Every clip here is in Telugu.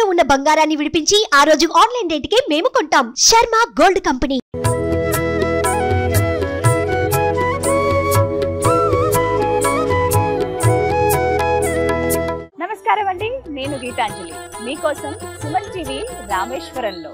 ఉన్న బంగారాన్ని విడిపించి ఆ రోజు ఆన్లైన్ రేటుకే మేము కొంటాం శర్మ గోల్డ్ కంపెనీ నమస్కారం అండి నేను గీతాంజలి మీకోసం సుమన్ టీవీ రామేశ్వరంలో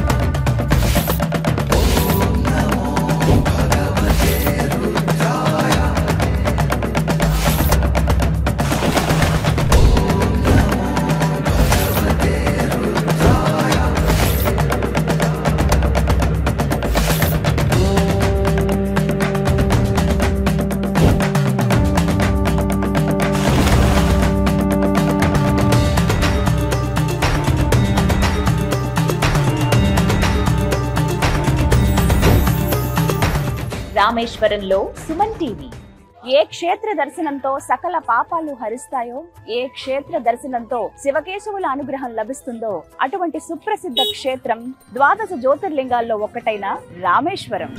రామేశ్వరంలో సుమన్ టీవీ ఏ క్షేత్ర దర్శనంతో సకల పాపాలు హరిస్తాయో ఏ క్షేత్ర దర్శనంతో శివకేశవుల అనుగ్రహం లభిస్తుందో అటువంటి సుప్రసిద్ధ క్షేత్రం ద్వాదశ జ్యోతిర్లింగాల్లో ఒక్కటైన రామేశ్వరం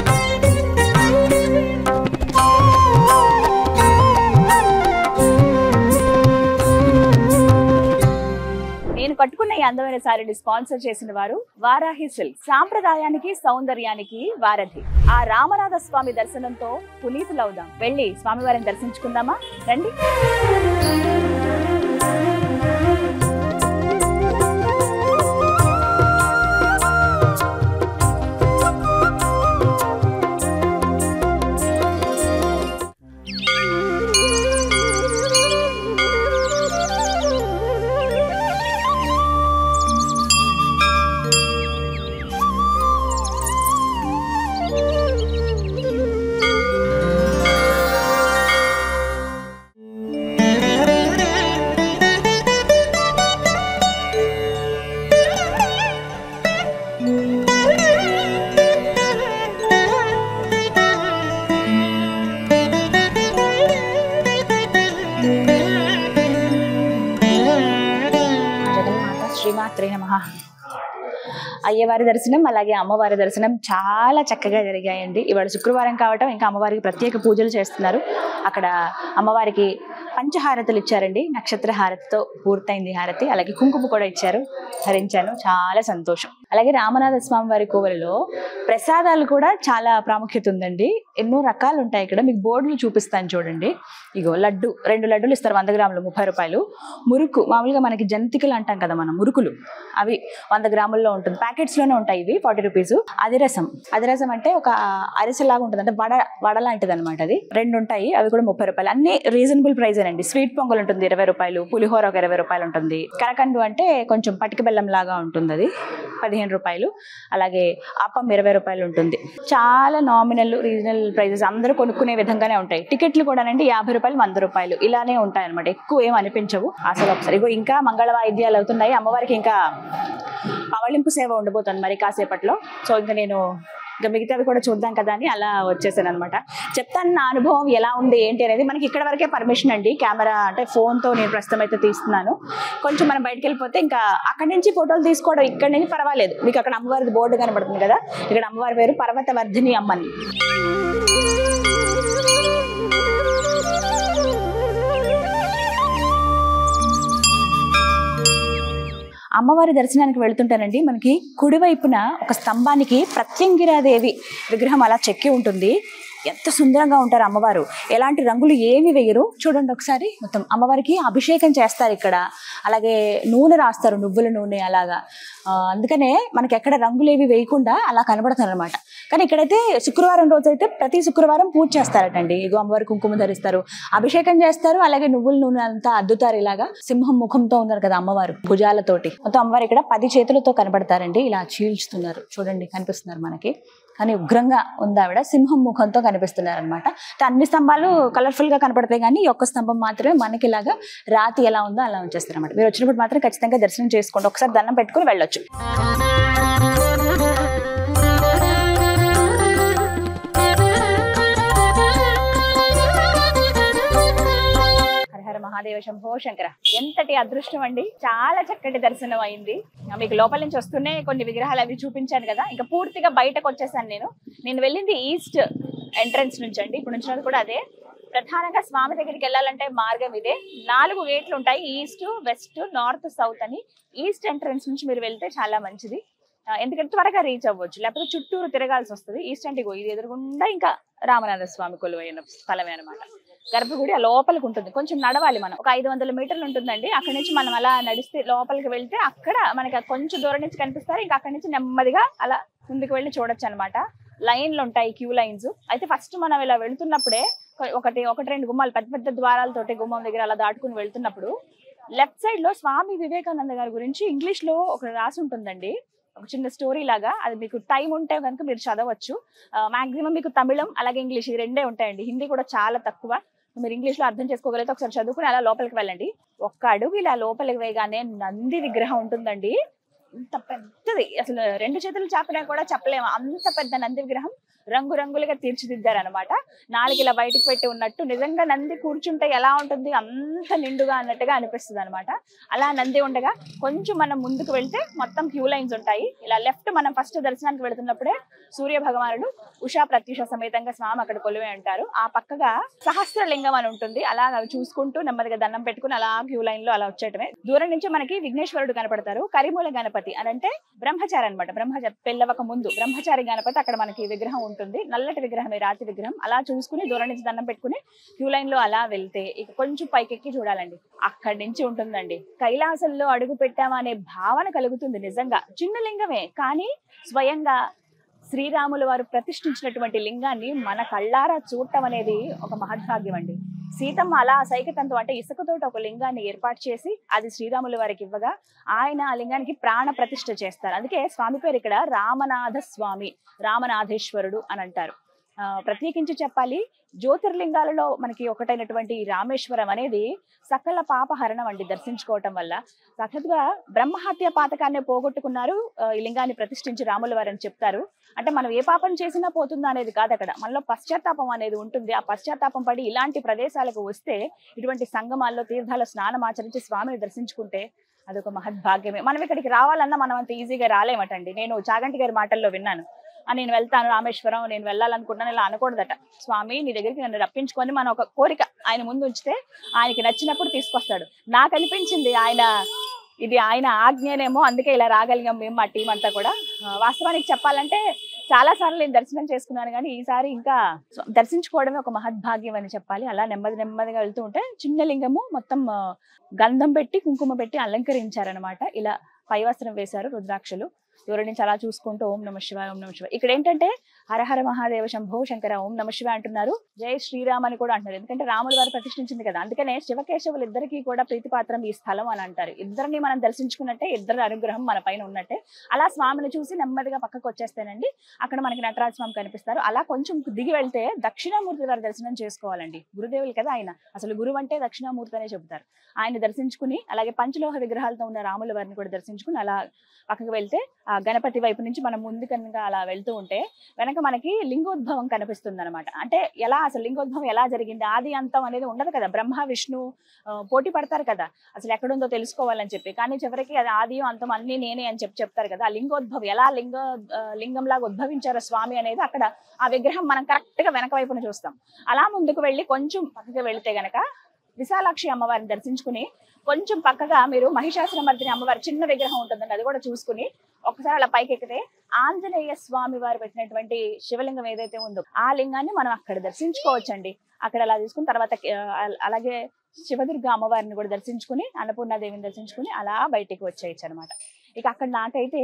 నేను కట్టుకున్న ఈ అందమైన సారీని స్పాన్సర్ చేసిన వారు వారాహి సిల్క్ సాంప్రదాయానికి సౌందర్యానికి వారధి ఆ రామనాథ స్వామి దర్శనంతో పునీతులవుదాం వెళ్ళి స్వామివారిని దర్శించుకుందామా రండి జగన్మాత శ్రీమాత్రే నమ అయ్యవారి దర్శనం అలాగే అమ్మవారి దర్శనం చాలా చక్కగా జరిగాయండి ఇవాళ శుక్రవారం కావటం ఇంకా అమ్మవారికి ప్రత్యేక పూజలు చేస్తున్నారు అక్కడ అమ్మవారికి పంచహారతులు ఇచ్చారండి నక్షత్ర హారతితో పూర్తయింది హారతి అలాగే కుంకుమ కూడా ఇచ్చారు ధరించాను చాలా సంతోషం అలాగే రామనాథ స్వామి వారి కోవెలలో ప్రసాదాలు కూడా చాలా ప్రాముఖ్యత ఉందండి ఎన్నో రకాలు ఉంటాయి ఇక్కడ మీకు బోర్డులు చూపిస్తాను చూడండి ఇగో లడ్డు రెండు లడ్డులు ఇస్తారు వంద గ్రాములు ముప్పై రూపాయలు మురుకు మామూలుగా మనకి జంతికలు అంటాం కదా మనం మురుకులు అవి వంద గ్రాముల్లో ఉంటుంది ప్యాకెట్స్ లోనే ఉంటాయి ఇవి ఫార్టీ రూపీస్ అదిరసం అదిరసం అంటే ఒక అరిసెలాగా ఉంటుంది అంటే వడ వడ లాంటిది అనమాట అది రెండు ఉంటాయి అవి కూడా ముప్పై రూపాయలు అన్ని రీజనబుల్ ప్రైస్ అండి స్వీట్ పొంగల్ ఉంటుంది ఇరవై రూపాయలు పులిహోర ఒక ఇరవై రూపాయలు ఉంటుంది కరకండు అంటే కొంచెం పటిక బెల్లం లాగా ఉంటుంది అది పదిహేను రూపాయలు అలాగే అప్పం ఇరవై రూపాయలు ఉంటుంది చాలా నామినల్ రీజనల్ ప్రైజెస్ అందరూ కొనుక్కునే విధంగానే ఉంటాయి టికెట్లు కూడానండి యాభై రూపాయలు వంద రూపాయలు ఇలానే ఉంటాయి అనమాట ఎక్కువ ఏం అనిపించవు అసలు ఒకసారి ఇగో ఇంకా మంగళ వాయిద్యాలు అవుతున్నాయి అమ్మవారికి ఇంకా పవళింపు సేవ ఉండబోతుంది మరి కాసేపట్లో సో ఇంకా నేను ఇంకా మిగతావి కూడా చూద్దాం కదా అని అలా వచ్చేసాను అనమాట చెప్తాను నా అనుభవం ఎలా ఉంది ఏంటి అనేది మనకి ఇక్కడ వరకే పర్మిషన్ అండి కెమెరా అంటే ఫోన్తో నేను ప్రస్తుతం అయితే తీస్తున్నాను కొంచెం మనం బయటకు వెళ్ళిపోతే ఇంకా అక్కడి నుంచి ఫోటోలు తీసుకోవడం ఇక్కడ నుంచి పర్వాలేదు మీకు అక్కడ అమ్మవారి బోర్డు కనబడుతుంది కదా ఇక్కడ అమ్మవారి పేరు పర్వతవర్ధిని అమ్మని అమ్మవారి దర్శనానికి వెళ్తుంటానండి మనకి కుడివైపున ఒక స్తంభానికి ప్రత్యంగిరాదేవి విగ్రహం అలా చెక్కి ఉంటుంది ఎంత సుందరంగా ఉంటారు అమ్మవారు ఎలాంటి రంగులు ఏమి వేయరు చూడండి ఒకసారి మొత్తం అమ్మవారికి అభిషేకం చేస్తారు ఇక్కడ అలాగే నూనె రాస్తారు నువ్వుల నూనె అలాగా ఆ, అందుకనే మనకి ఎక్కడ రంగులు ఏవి వేయకుండా అలా కనబడతారు అనమాట కానీ ఇక్కడైతే శుక్రవారం రోజు అయితే ప్రతి శుక్రవారం పూజ చేస్తారటండి ఇగో అమ్మవారి కుంకుమ ధరిస్తారు అభిషేకం చేస్తారు అలాగే నువ్వుల నూనె అంతా అద్దుతారు ఇలాగా సింహం ముఖంతో ఉన్నారు కదా అమ్మవారు భుజాలతోటి మొత్తం అమ్మవారు ఇక్కడ పది చేతులతో కనబడతారండి ఇలా చీల్చుతున్నారు చూడండి కనిపిస్తున్నారు మనకి కానీ ఉగ్రంగా ఉంది ఆవిడ సింహం ముఖంతో కనిపిస్తున్నారు అనమాట అన్ని స్తంభాలు కలర్ఫుల్ గా కనపడతాయి కానీ ఈ ఒక్క స్తంభం మాత్రమే మనకి ఇలాగా రాతి ఎలా ఉందో అలా ఉంచేస్తారు అనమాట మీరు వచ్చినప్పుడు మాత్రం ఖచ్చితంగా దర్శనం చేసుకోండి ఒకసారి దండం పెట్టుకుని వెళ్ళొచ్చు హరహర మహాదేవ శంభో శంకర ఎంతటి అదృష్టం అండి చాలా చక్కటి దర్శనం అయింది ఆ మీకు లోపల నుంచి వస్తూనే కొన్ని విగ్రహాలు అవి చూపించాను కదా ఇంకా పూర్తిగా బయటకు వచ్చేసాను నేను నేను వెళ్ళింది ఈస్ట్ ఎంట్రన్స్ నుంచి అండి ఇప్పుడు నుంచి కూడా అదే ప్రధానంగా స్వామి దగ్గరికి వెళ్ళాలంటే మార్గం ఇదే నాలుగు గేట్లు ఉంటాయి ఈస్ట్ వెస్ట్ నార్త్ సౌత్ అని ఈస్ట్ ఎంట్రన్స్ నుంచి మీరు వెళ్తే చాలా మంచిది ఆ, ఎందుకంటే త్వరగా రీచ్ అవ్వచ్చు లేకపోతే చుట్టూరు తిరగాల్సి వస్తుంది ఈస్ట్ అంటే ఇగో ఇది ఎదురుగుండా ఇంకా రామనాథ స్వామి కొలువైన స్థలమే అనమాట గర్భగుడి ఆ లోపలికి ఉంటుంది కొంచెం నడవాలి మనం ఒక ఐదు వందల మీటర్లు ఉంటుందండి అక్కడ నుంచి మనం అలా నడిస్తే లోపలికి వెళ్తే అక్కడ మనకి కొంచెం దూరం నుంచి కనిపిస్తారు ఇంకా అక్కడ నుంచి నెమ్మదిగా అలా ముందుకు వెళ్ళి చూడొచ్చు అనమాట లైన్లు ఉంటాయి క్యూ లైన్స్ అయితే ఫస్ట్ మనం ఇలా వెళ్తున్నప్పుడే ఒక- ఒకటి ఒకటి రెండు గుమ్మాలు పెద్ద పెద్ద ద్వారాలతోటి గుమ్మం దగ్గర అలా దాటుకుని వెళ్తున్నప్పుడు లెఫ్ట్ సైడ్ లో స్వామి వివేకానంద గారి గురించి ఇంగ్లీష్ లో ఒక రాసి ఉంటుందండి ఒక చిన్న స్టోరీ లాగా అది మీకు టైం ఉంటే కనుక మీరు చదవచ్చు మాక్సిమం మీకు తమిళం అలాగే ఇంగ్లీష్ ఈ రెండే ఉంటాయండి హిందీ కూడా చాలా తక్కువ మీరు ఇంగ్లీష్ లో అర్థం చేసుకోగలిగితే ఒకసారి చదువుకుని అలా లోపలికి వెళ్ళండి ఒక్క అడుగు ఇలా లోపలికి వేయగానే నంది విగ్రహం ఉంటుందండి ఇంత పెద్దది అసలు రెండు చేతులు చాపినా కూడా చెప్పలేము అంత పెద్ద నంది విగ్రహం రంగు రంగులుగా తీర్చిదిద్దారు అనమాట నాలుగు ఇలా బయటికి పెట్టి ఉన్నట్టు నిజంగా నంది కూర్చుంటే ఎలా ఉంటుంది అంత నిండుగా అన్నట్టుగా అనిపిస్తుంది అనమాట అలా నంది ఉండగా కొంచెం మనం ముందుకు వెళ్తే మొత్తం క్యూ లైన్స్ ఉంటాయి ఇలా లెఫ్ట్ మనం ఫస్ట్ దర్శనానికి వెళుతున్నప్పుడే సూర్య భగవానుడు ఉషా ప్రత్యూష సమేతంగా స్వామి అక్కడ కొలువే అంటారు ఆ పక్కగా సహస్రలింగం అని ఉంటుంది అలా అవి చూసుకుంటూ నెమ్మదిగా దండం పెట్టుకుని అలా క్యూ లైన్ లో అలా వచ్చేయటమే దూరం నుంచి మనకి విఘ్నేశ్వరుడు కనపడతారు కరిమూల గణపతి అని అంటే బ్రహ్మచారి అనమాట బ్రహ్మచారి పెళ్ళవక ముందు బ్రహ్మచారి గణపతి అక్కడ మనకి విగ్రహం ఉంటుంది నల్లటి విగ్రహమే రాతి విగ్రహం అలా చూసుకుని దూరం నుంచి దండం పెట్టుకుని క్యూ లైన్ లో అలా వెళ్తే ఇక కొంచెం పైకెక్కి చూడాలండి అక్కడి నుంచి ఉంటుందండి కైలాసంలో అడుగు పెట్టామా అనే భావన కలుగుతుంది నిజంగా చిన్న లింగమే కానీ స్వయంగా శ్రీరాములు వారు ప్రతిష్ఠించినటువంటి లింగాన్ని మన కళ్ళారా చూడటం అనేది ఒక మహద్భాగ్యం అండి సీతమ్మ అలా సైకతంతో అంటే ఇసుకతోటి ఒక లింగాన్ని ఏర్పాటు చేసి అది శ్రీరాములు వారికి ఇవ్వగా ఆయన ఆ లింగానికి ప్రాణ ప్రతిష్ఠ చేస్తారు అందుకే స్వామి పేరు ఇక్కడ రామనాథ స్వామి రామనాథేశ్వరుడు అని అంటారు ఆ, ప్రత్యేకించి చెప్పాలి జ్యోతిర్లింగాలలో మనకి ఒకటైనటువంటి ఈ రామేశ్వరం అనేది సకల పాపహరణం అండి దర్శించుకోవటం వల్ల సాక్షాత్గా బ్రహ్మహత్య పాతకాన్ని పోగొట్టుకున్నారు ఆ, ఈ లింగాన్ని ప్రతిష్ఠించి రాముల వారని చెప్తారు అంటే మనం ఏ పాపం చేసినా పోతుందా అనేది కాదు అక్కడ మనలో పశ్చాత్తాపం అనేది ఉంటుంది ఆ పశ్చాత్తాపం పడి ఇలాంటి ప్రదేశాలకు వస్తే ఇటువంటి సంగమాల్లో తీర్థాల స్నానం ఆచరించి స్వామిని దర్శించుకుంటే అదొక మహద్భాగ్యమే మనం ఇక్కడికి రావాలన్నా మనం అంత ఈజీగా రాలేమటండి నేను చాగంటి గారి మాటల్లో విన్నాను ఆ, నేను వెళ్తాను రామేశ్వరం నేను వెళ్ళాలనుకుంటున్నాను ఇలా అనకూడదట స్వామి నీ దగ్గరికి నన్ను రప్పించుకొని మన ఒక కోరిక ఆయన ముందు ఉంచితే ఆయనకి నచ్చినప్పుడు తీసుకొస్తాడు నాకు అనిపించింది ఆయన ఇది ఆయన ఆజ్ఞనేమో అందుకే ఇలా రాగలిగాం మేము మా టీం అంతా కూడా ఆ, వాస్తవానికి చెప్పాలంటే చాలా సార్లు నేను దర్శనం చేసుకున్నాను కానీ ఈసారి ఇంకా సో దర్శించుకోవడమే ఒక మహద్భాగ్యం అని చెప్పాలి అలా నెమ్మది నెమ్మదిగా వెళ్తూ ఉంటే చిన్న లింగము మొత్తం ఆ, గంధం పెట్టి కుంకుమ పెట్టి అలంకరించారనమాట ఇలా పైవస్త్రం వేశారు రుద్రాక్షలు దూరం నుంచి అలా చూసుకుంటూ ఓం నమ శివాయ ఓం నమ శివాయ ఇక్కడ ఏంటంటే హరహర మహాదేవ శంభో శంకర ఓం నమ శివాయ అంటున్నారు జై శ్రీరామ్ అని కూడా అంటున్నారు ఎందుకంటే రాముల వారు ప్రతిష్ఠించింది కదా అందుకనే శివకేశవులు ఇద్దరికి కూడా ప్రీతిపాత్రం ఈ స్థలం అని అంటారు ఇద్దరిని మనం దర్శించుకున్నట్టే ఇద్దరి అనుగ్రహం మన పైన ఉన్నట్టే అలా స్వామిని చూసి నెమ్మదిగా పక్కకు వచ్చేస్తేనండి అక్కడ మనకి నటరాజ స్వామి కనిపిస్తారు అలా కొంచెం దిగి వెళ్తే దక్షిణామూర్తి వారి దర్శనం చేసుకోవాలండి గురుదేవులు కదా ఆయన అసలు గురువు అంటే దక్షిణామూర్తి అనే చెబుతారు ఆయన దర్శించుకుని అలాగే పంచలోహ విగ్రహాలతో ఉన్న రాముల వారిని కూడా దర్శించుకుని అలా పక్కకు వెళ్తే ఆ గణపతి వైపు నుంచి మనం ముందు కనుక అలా వెళ్తూ ఉంటే వెనక మనకి లింగోద్భవం కనిపిస్తుంది అనమాట అంటే ఎలా అసలు లింగోద్భవం ఎలా జరిగింది ఆది అంతం అనేది ఉండదు కదా బ్రహ్మ విష్ణు ఆ, పోటీ పడతారు కదా అసలు ఎక్కడుందో తెలుసుకోవాలని చెప్పి కానీ చివరికి అది ఆది అంతం అన్ని నేనే అని చెప్పి చెప్తారు కదా ఆ లింగోద్భవం ఎలా లింగ ఆ, లింగంలాగా ఉద్భవించారో స్వామి అనేది అక్కడ ఆ విగ్రహం మనం కరెక్ట్ గా వెనక వైపున చూస్తాం అలా ముందుకు వెళ్ళి కొంచెం పక్కకి వెళితే గనక విశాలాక్షి అమ్మవారిని దర్శించుకుని కొంచెం పక్కగా మీరు మహిషాసురమర్దిని అమ్మవారి చిన్న విగ్రహం ఉంటుందండి అది కూడా చూసుకుని ఒకసారి అలా పైకి ఎక్కితే ఆంజనేయ స్వామి వారు పెట్టినటువంటి శివలింగం ఏదైతే ఉందో ఆ లింగాన్ని మనం అక్కడ దర్శించుకోవచ్చండి అక్కడ అలా తీసుకుని తర్వాత ఆ, అలాగే శివదుర్గ అమ్మవారిని కూడా దర్శించుకుని అన్నపూర్ణాదేవిని దర్శించుకుని అలా బయటికి వచ్చేయచ్చు అనమాట ఇక అక్కడ నాకైతే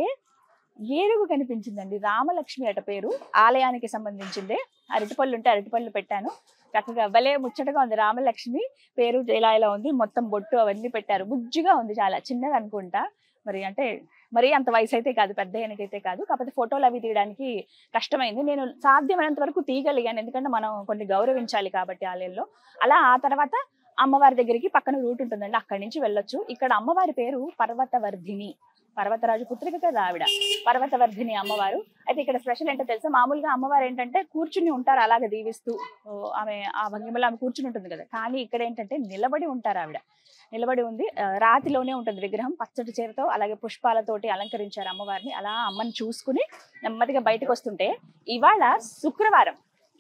ఏనుగు కనిపించిందండి రామలక్ష్మి అట పేరు ఆలయానికి సంబంధించిందే అరటిపళ్ళు ఉంటే అరటిపళ్ళు పెట్టాను చక్కగా భలే ముచ్చటగా ఉంది రామలక్ష్మి పేరు ఇలా ఇలా ఉంది మొత్తం బొట్టు అవన్నీ పెట్టారు బుజ్జిగా ఉంది చాలా చిన్నది అనుకుంటా మరి అంటే మరి అంత వయసు అయితే కాదు పెద్ద ఆయనకైతే కాదు కాకపోతే ఫోటోలు అవి తీయడానికి కష్టమైంది నేను సాధ్యమైనంత వరకు తీయగలిగాను ఎందుకంటే మనం కొన్ని గౌరవించాలి కాబట్టి ఆలయంలో అలా ఆ తర్వాత అమ్మవారి దగ్గరికి పక్కన రూట్ ఉంటుందండి అక్కడి నుంచి వెళ్ళొచ్చు ఇక్కడ అమ్మవారి పేరు పర్వతవర్ధిని పర్వతరాజు పుత్రిక కదా ఆవిడ పర్వతవర్ధిని అమ్మవారు అయితే ఇక్కడ స్పెషల్ ఏంటో తెలుసా మామూలుగా అమ్మవారు ఏంటంటే కూర్చుని ఉంటారు అలాగే దీవిస్తూ ఓ, ఆమె ఆ భంగిమలో ఆమె కూర్చుని ఉంటుంది కదా కానీ ఇక్కడ ఏంటంటే నిలబడి ఉంటారు ఆవిడ నిలబడి ఉంది ఆ, రాతిలోనే ఉంటుంది విగ్రహం పచ్చటి చీరతో అలాగే పుష్పాలతోటి అలంకరించారు అమ్మవారిని అలా అమ్మని చూసుకుని నెమ్మదిగా బయటకు వస్తుంటే ఇవాళ శుక్రవారం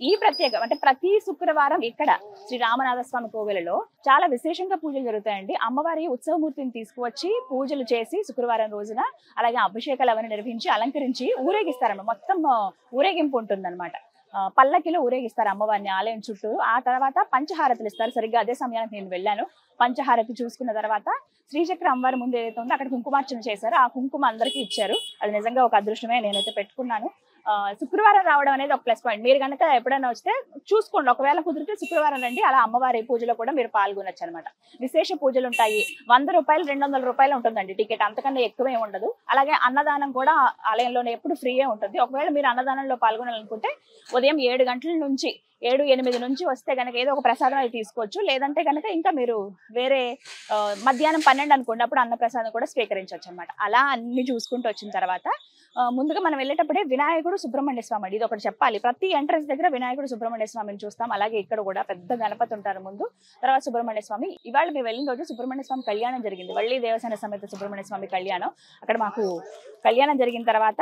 ఈ ప్రత్యేక అంటే ప్రతి శుక్రవారం ఇక్కడ శ్రీ రామనాథ స్వామి కోవెలలో చాలా విశేషంగా పూజలు జరుగుతాయండి అమ్మవారి ఉత్సవమూర్తిని తీసుకువచ్చి పూజలు చేసి శుక్రవారం రోజున అలాగే అభిషేకాలు అవన్నీ నిర్వహించి అలంకరించి ఊరేగిస్తారన్నమాట మొత్తం ఆ, ఊరేగింపు ఉంటుందన్నమాట ఆ, పల్లకిలో ఊరేగిస్తారు అమ్మవారిని ఆలయం చుట్టూ ఆ తర్వాత పంచహారతులు ఇస్తారు సరిగ్గా అదే సమయానికి నేను వెళ్ళాను పంచహారతి చూసుకున్న తర్వాత శ్రీచక్ర అమ్మవారి ముందు ఏదైతే ఉందో అక్కడ కుంకుమార్చన చేశారు ఆ కుంకుమ అందరికీ ఇచ్చారు అది నిజంగా ఒక అదృష్టమే నేనైతే పెట్టుకున్నాను ఆ, శుక్రవారం రావడం అనేది ఒక ప్లస్ పాయింట్ మీరు కనుక ఎప్పుడైనా వస్తే చూసుకోండి ఒకవేళ కుదిరితే శుక్రవారం రండి అలా అమ్మవారి పూజలో కూడా మీరు పాల్గొనొచ్చు అనమాట విశేష పూజలు ఉంటాయి వంద రూపాయలు రెండు వందల రూపాయలు ఉంటుందండి టికెట్ అంతకన్నా ఎక్కువే ఉండదు అలాగే అన్నదానం కూడా ఆలయంలోనే ఎప్పుడు ఫ్రీయే ఉంటుంది ఒకవేళ మీరు అన్నదానంలో పాల్గొనాలనుకుంటే ఉదయం ఏడు గంటల నుంచి ఏడు ఎనిమిది నుంచి వస్తే కనుక ఏదో ఒక ప్రసాదం అయితే తీసుకోవచ్చు లేదంటే కనుక ఇంకా మీరు వేరే ఆ, మధ్యాహ్నం పన్నెండు అనుకోండి అప్పుడు అన్న ప్రసాదం కూడా స్వీకరించవచ్చు అనమాట అలా అన్ని చూసుకుంటూ వచ్చిన తర్వాత ఆ, ముందుగా మనం వెళ్ళేటప్పుడే వినాయకుడు సుబ్రహ్మణ్య స్వామి అండి ఇది ఒకటి చెప్పాలి ప్రతి ఎంట్రన్స్ దగ్గర వినాయకుడు సుబ్రహ్మణ్య స్వామిని చూస్తాం అలాగే ఇక్కడ కూడా పెద్ద గణపతి ఉంటారు ముందు తర్వాత సుబ్రహ్మణ్య స్వామి ఇవాళ మేము వెళ్ళిన రోజు సుబ్రహ్మణ్య స్వామి కళ్యాణం జరిగింది వల్లి దేవసేన సమేత సుబ్రహ్మణ్య స్వామి కళ్యాణం అక్కడ మాకు కళ్యాణం జరిగిన తర్వాత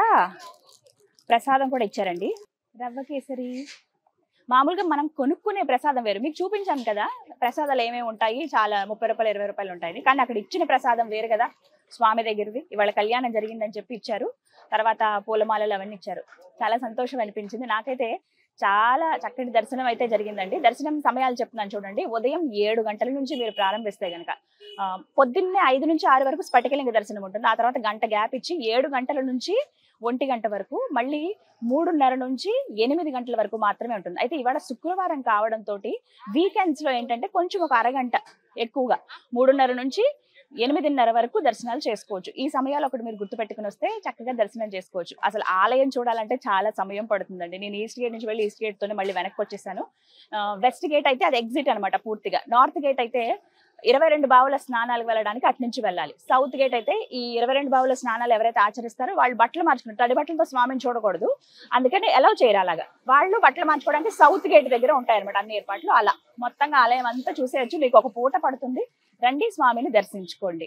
ప్రసాదం కూడా ఇచ్చారండి రవ్వ కేసరి మామూలుగా మనం కొనుక్కునే ప్రసాదం వేరు మీకు చూపించాను కదా ప్రసాదాలు ఏమేమి ఉంటాయి చాలా ముప్పై రూపాయలు ఇరవై రూపాయలు ఉంటాయి కానీ అక్కడ ఇచ్చిన ప్రసాదం వేరు కదా స్వామి దగ్గరది ఇవాళ కళ్యాణం జరిగిందని చెప్పి ఇచ్చారు తర్వాత పూలమాలలు అవన్నీ ఇచ్చారు చాలా సంతోషం అనిపించింది నాకైతే చాలా చక్కటి దర్శనం అయితే జరిగిందండి దర్శనం సమయాలు చెప్తున్నాను చూడండి ఉదయం ఏడు గంటల నుంచి మీరు ప్రారంభిస్తే గనక ఆ, పొద్దున్నే ఐదు నుంచి ఆరు వరకు స్ఫటికలింగ దర్శనం ఉంటుంది ఆ తర్వాత గంట గ్యాప్ ఇచ్చి ఏడు గంటల నుంచి ఒంటి గంట వరకు మళ్ళీ మూడున్నర నుంచి ఎనిమిది గంటల వరకు మాత్రమే ఉంటుంది అయితే ఇవాళ శుక్రవారం కావడంతో వీకెండ్స్ లో ఏంటంటే కొంచెం ఒక అరగంట ఎక్కువగా మూడున్నర నుంచి ఎనిమిదిన్నర వరకు దర్శనాలు చేసుకోవచ్చు ఈ సమయాలు ఒకటి మీరు గుర్తుపెట్టుకుని వస్తే చక్కగా దర్శనం చేసుకోవచ్చు అసలు ఆలయం చూడాలంటే చాలా సమయం పడుతుందండి నేను ఈస్ట్ గేట్ నుంచి వెళ్ళి ఈస్ట్ గేట్ తోనే మళ్ళీ వెనక్కి వచ్చేసాను వెస్ట్ గేట్ అయితే అది ఎగ్జిట్ అన్నమాట పూర్తిగా నార్త్ గేట్ అయితే ఇరవై రెండు బావుల స్నానాలకు వెళ్ళడానికి అటు నుంచి వెళ్ళాలి సౌత్ గేట్ అయితే ఈ ఇరవై రెండు బావుల స్నానాలు ఎవరైతే ఆచరిస్తారో వాళ్ళు బట్టలు మార్చుకున్నారు తడి బట్టలతో స్వామిని చూడకూడదు అందుకని ఎలా చేయరు అలాగా వాళ్ళు బట్టలు మార్చుకోవడానికి సౌత్ గేట్ దగ్గర ఉంటాయన్నమాట అన్ని ఏర్పాట్లు అలా మొత్తంగా ఆలయం అంతా చూసేయచ్చు మీకు ఒక పూట పడుతుంది రండి స్వామిని దర్శించుకోండి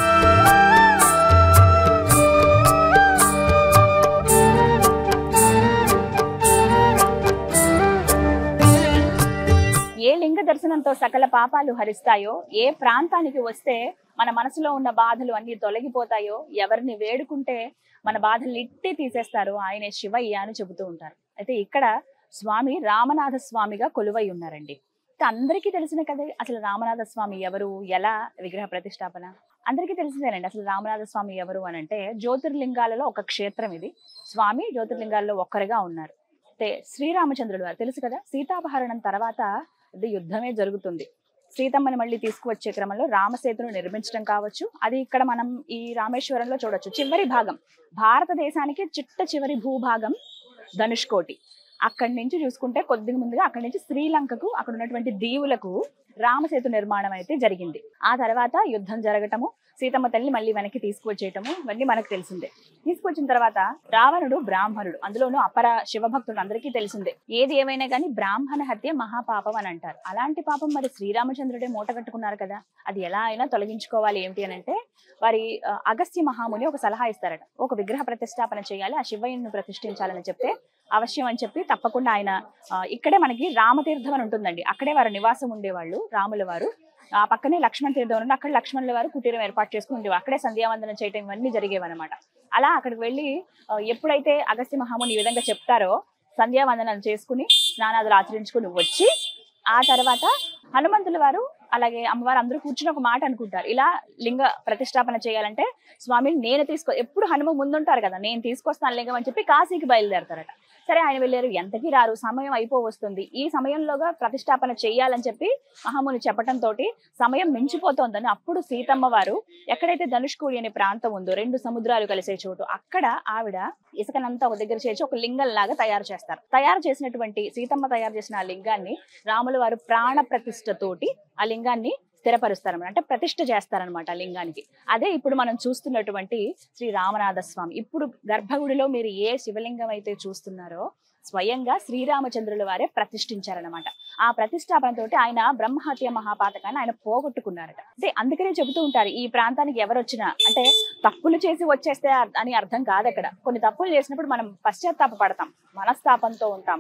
ఏ లింగ దర్శనంతో సకల పాపాలు హరిస్తాయో ఏ ప్రాంతానికి వస్తే మన మనసులో ఉన్న బాధలు అన్ని తొలగిపోతాయో ఎవరిని వేడుకుంటే మన బాధలు ఇట్టి తీసేస్తారో ఆయనే శివయ్య అని చెబుతూ ఉంటారు అయితే ఇక్కడ స్వామి రామనాథ స్వామిగా కొలువై ఉన్నారండి అయితే అందరికీ తెలిసిన కదా అసలు రామనాథ స్వామి ఎవరు ఎలా విగ్రహ ప్రతిష్టాపన అందరికీ తెలిసిందేనండి అసలు రామనాథ స్వామి ఎవరు అని అంటే జ్యోతిర్లింగాలలో ఒక క్షేత్రం ఇది స్వామి జ్యోతిర్లింగాల్లో ఒక్కరిగా ఉన్నారు అయితే శ్రీరామచంద్రుడు వారు తెలుసు కదా సీతాపహరణం తర్వాత ఇది యుద్ధమే జరుగుతుంది సీతమ్మని మళ్ళీ తీసుకువచ్చే క్రమంలో రామసేతును నిర్మించడం కావచ్చు అది ఇక్కడ మనం ఈ రామేశ్వరంలో చూడొచ్చు చివరి భాగం భారతదేశానికి చిట్ట చివరి భూభాగం ధనుష్కోటి అక్కడి నుంచి చూసుకుంటే కొద్దిగా ముందుగా అక్కడి నుంచి శ్రీలంకకు అక్కడ ఉన్నటువంటి దీవులకు రామసేతు నిర్మాణం అయితే జరిగింది ఆ తర్వాత యుద్ధం జరగటము సీతమ్మ తల్లి మళ్ళీ వెనక్కి తీసుకువచ్చేయటము ఇవన్నీ మనకు తెలిసిందే తీసుకొచ్చిన తర్వాత రావణుడు బ్రాహ్మణుడు అందులోనూ అపర శివభక్తుడు అందరికీ తెలిసిందే ఏది ఏమైనా కానీ బ్రాహ్మణ హత్య మహాపాపం అని అంటారు అలాంటి పాపం మరి శ్రీరామచంద్రుడే మూట కట్టుకున్నారు కదా అది ఎలా అయినా తొలగించుకోవాలి ఏమిటి అని అంటే వారి ఆ, అగస్త్య మహాముని ఒక సలహా ఇస్తారట ఒక విగ్రహ ప్రతిష్టాపన చేయాలి ఆ శివయ్యను ప్రతిష్ఠించాలని చెప్తే అవశ్యం అని చెప్పి తప్పకుండా ఆయన ఆ, ఇక్కడే మనకి రామతీర్థం అని ఉంటుందండి అక్కడే వారు నివాసం ఉండేవాళ్ళు రాముల వారు ఆ పక్కనే లక్ష్మణ తీర్థం ఉంది అక్కడ లక్ష్మణుల వారు కుటీరం ఏర్పాటు చేసుకుని ఉండేవారు అక్కడే సంధ్యావందనం చేయటం ఇవన్నీ జరిగేవన్నమాట అలా అక్కడికి వెళ్ళి ఆ, ఎప్పుడైతే అగస్త్య మహాముని ఈ విధంగా చెప్తారో సంధ్యావందనం చేసుకుని స్నానాదులు ఆచరించుకుని వచ్చి ఆ తర్వాత హనుమంతుల వారు అలాగే అమ్మవారు అందరూ కూర్చుని ఒక మాట అనుకుంటారు ఇలా లింగ ప్రతిష్టాపన చేయాలంటే స్వామి నేను తీసుకో ఎప్పుడు హనుమ ముందుంటారు కదా నేను తీసుకొస్తాను లింగం అని చెప్పి కాశీకి బయలుదేరతారట సరే ఆయన వెళ్ళారు ఎంతకీ రారు సమయం అయిపో వస్తుంది ఈ సమయంలోగా ప్రతిష్టాపన చేయాలని చెప్పి మహాముని చెప్పటం తోటి సమయం మించిపోతోందని అప్పుడు సీతమ్మ వారు ఎక్కడైతే ధనుష్కోడి అనే ప్రాంతం ఉందో రెండు సముద్రాలు కలిసే చోటు అక్కడ ఆవిడ ఇసుకనంతా ఒక దగ్గర చేర్చి ఒక లింగం లాగా తయారు చేస్తారు తయారు చేసినటువంటి సీతమ్మ తయారు చేసిన ఆ లింగాన్ని రాముల వారు ప్రాణ ప్రతిష్ఠతోటి ఆ లింగాన్ని స్థిరపరుస్తారన్నమాట అంటే ప్రతిష్ఠ చేస్తారనమాట ఆ లింగానికి అదే ఇప్పుడు మనం చూస్తున్నటువంటి శ్రీ రామనాథ స్వామి ఇప్పుడు గర్భగుడిలో మీరు ఏ శివలింగం అయితే చూస్తున్నారో స్వయంగా శ్రీరామచంద్రుల వారే ప్రతిష్ఠించారనమాట ఆ ప్రతిష్టాపనతోటి ఆయన బ్రహ్మహత్య మహాపాతకాన్ని ఆయన పోగొట్టుకున్నారట అంటే అందుకనే చెబుతూ ఉంటారు ఈ ప్రాంతానికి ఎవరు వచ్చినా అంటే తప్పులు చేసి వచ్చేస్తే అర్- అని అర్థం కాదు అక్కడ కొన్ని తప్పులు చేసినప్పుడు మనం పశ్చాత్తాప పడతాం మనస్తాపంతో ఉంటాం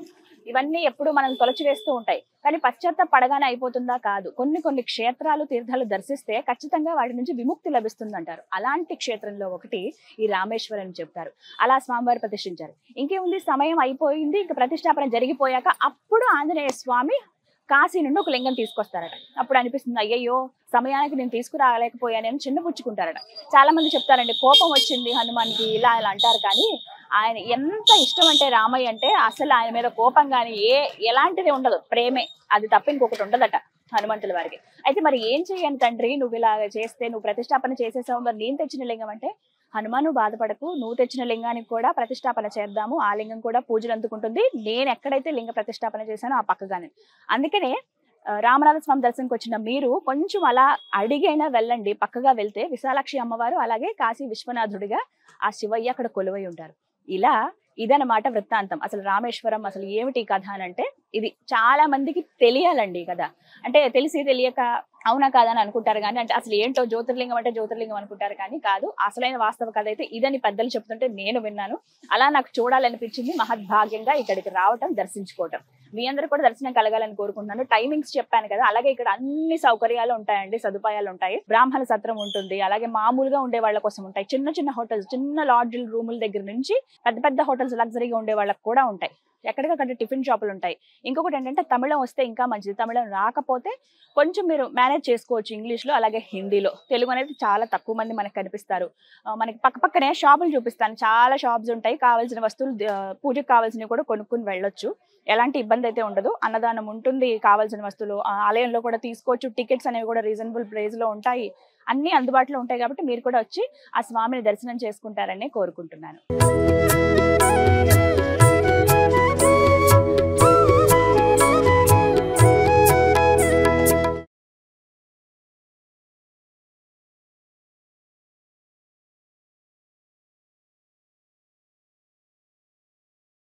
ఇవన్నీ ఎప్పుడు మనం తొలచివేస్తూ ఉంటాయి కానీ పశ్చాత్తాప పడగానే అయిపోతుందా కాదు కొన్ని కొన్ని క్షేత్రాలు తీర్థాలు దర్శిస్తే ఖచ్చితంగా వాటి నుంచి విముక్తి లభిస్తుంది అంటారు అలాంటి క్షేత్రంలో ఒకటి ఈ రామేశ్వరం అని చెప్తారు అలా స్వామివారు ప్రతిష్ఠించారు ఇంకేముంది సమయం అయిపోయింది ఇంకా ప్రతిష్టాపన జరిగిపోయాక అప్పుడు ఆంజనేయ స్వామి కాశీ నుండి ఒక లింగం తీసుకొస్తారట అప్పుడు అనిపిస్తుంది అయ్యయ్యో సమయానికి నేను తీసుకురాలేకపోయానని చిన్నపుచ్చుకుంటారట చాలా మంది చెప్తారండి కోపం వచ్చింది హనుమాన్కి ఇలా ఇలా అంటారు కానీ ఆయన ఎంత ఇష్టం అంటే రామయ్య అంటే అసలు ఆయన మీద కోపం కానీ ఏ ఎలాంటిది ఉండదు ప్రేమే అది తప్ప ఇంకొకటి ఉండదట హనుమంతుల వారికి అయితే మరి ఏం చేయను తండ్రి నువ్వు ఇలా చేస్తే నువ్వు ప్రతిష్టాపన చేసేసావు మరి నేను తెచ్చిన లింగం అంటే హనుమాను బాధపడకు నువ్వు తెచ్చిన లింగానికి కూడా ప్రతిష్టాపన చేద్దాము ఆ లింగం కూడా పూజలు అందుకుంటుంది నేను ఎక్కడైతే లింగ ప్రతిష్టాపన చేశానో ఆ పక్కగానే అందుకనే ఆ, రామనాథ స్వామి దర్శనంకి వచ్చిన మీరు కొంచెం అలా అడిగైనా వెళ్ళండి పక్కగా వెళ్తే విశాలాక్షి అమ్మవారు అలాగే కాశీ విశ్వనాథుడిగా ఆ శివయ్య అక్కడ కొలువై ఉంటారు ఇలా ఇదన్నమాట వృత్తాంతం అసలు రామేశ్వరం అసలు ఏమిటి ఈ కథ అని అంటే ఇది చాలా మందికి తెలియాలండి ఈ కథ అంటే తెలిసి తెలియక అవునా కాదా అని అనుకుంటారు కానీ అంటే అసలు ఏంటో జ్యోతిర్లింగం అంటే జ్యోతిర్లింగం అనుకుంటారు కానీ కాదు అసలైన వాస్తవ కథ అయితే ఇదని పెద్దలు చెప్తుంటే నేను విన్నాను అలా నాకు చూడాలనిపించింది మహద్భాగ్యంగా ఇక్కడికి రావటం దర్శించుకోవటం మీ అందరూ కూడా దర్శనం కలగాలని కోరుకుంటున్నాను టైమింగ్స్ చెప్పాను కదా అలాగే ఇక్కడ అన్ని సౌకర్యాలు ఉంటాయండి సదుపాయాలు ఉంటాయి బ్రాహ్మణ సత్రం ఉంటుంది అలాగే మామూలుగా ఉండే వాళ్ళ కోసం ఉంటాయి చిన్న చిన్న హోటల్స్ చిన్న లాడ్జిల్ రూముల దగ్గర నుంచి పెద్ద పెద్ద హోటల్స్ లగ్జరీగా ఉండే వాళ్ళకి కూడా ఉంటాయి ఎక్కడికక్కడ టిఫిన్ షాపులు ఉంటాయి ఇంకొకటి ఏంటంటే తమిళం వస్తే ఇంకా మంచిది తమిళం రాకపోతే కొంచెం మీరు మేనేజ్ చేసుకోవచ్చు ఇంగ్లీష్లో అలాగే హిందీలో తెలుగు అనేది చాలా తక్కువ మంది మనకు కనిపిస్తారు ఆ, మనకి పక్క పక్కనే షాపులు చూపిస్తాను చాలా షాప్స్ ఉంటాయి కావాల్సిన వస్తువులు ఆ, పూజకు కావాల్సినవి కూడా కొనుక్కుని వెళ్ళొచ్చు ఎలాంటి ఇబ్బంది అయితే ఉండదు అన్నదానం ఉంటుంది కావాల్సిన వస్తువులు ఆ, ఆలయంలో కూడా తీసుకోవచ్చు టికెట్స్ అనేవి కూడా రీజనబుల్ ప్రైస్ లో ఉంటాయి అన్ని అందుబాటులో ఉంటాయి కాబట్టి మీరు కూడా వచ్చి ఆ స్వామిని దర్శనం చేసుకుంటారని కోరుకుంటున్నాను